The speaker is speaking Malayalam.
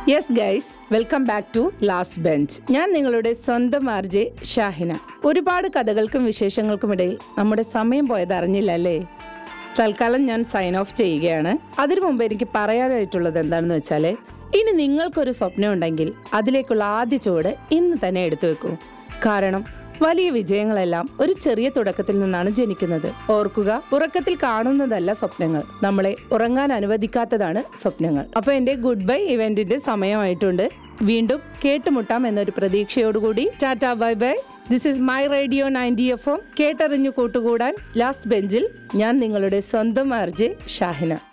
yes guys welcome back to last bench ഞാൻ നിങ്ങളുടെ സ്വന്തം ആർജെ ഷാഹിന ഒരുപാട് കഥകൾക്കും വിശേഷങ്ങൾക്കുമിടയിൽ നമ്മുടെ സമയം പോയത് അറിഞ്ഞില്ല അല്ലേ തൽക്കാലം ഞാൻ സൈൻ ഓഫ് ചെയ്യുകയാണ് അതിനു മുമ്പ് എനിക്ക് പറയാനായിട്ടുള്ളത് എന്താണെന്ന് വെച്ചാൽ ഇനി നിങ്ങൾക്കൊരു സ്വപ്നം ഉണ്ടെങ്കിൽ അതിലേക്കുള്ള ആദ്യ ചുവട് ഇന്ന് തന്നെ എടുത്തു വെക്കൂ കാരണം വലിയ വിജയങ്ങളെല്ലാം ഒരു ചെറിയ തുടക്കത്തിൽ നിന്നാണ് ജനിക്കുന്നത് ഓർക്കുക ഉറക്കത്തിൽ കാണുന്നതല്ല സ്വപ്നങ്ങൾ നമ്മളെ ഉറങ്ങാൻ അനുവദിക്കാത്തതാണ് സ്വപ്നങ്ങൾ അപ്പൊ എന്റെ ഗുഡ് ബൈ ഇവന്റിന്റെ സമയമായിട്ടുണ്ട് വീണ്ടും കേട്ടുമുട്ടാം എന്നൊരു പ്രതീക്ഷയോടുകൂടി tata bye bye this is my radio ninety F M കേട്ടറിഞ്ഞു കൂട്ടുകൂടാൻ ലാസ്റ്റ് ബെഞ്ചിൽ ഞാൻ നിങ്ങളുടെ സ്വന്തം ആർജെ ഷാഹിന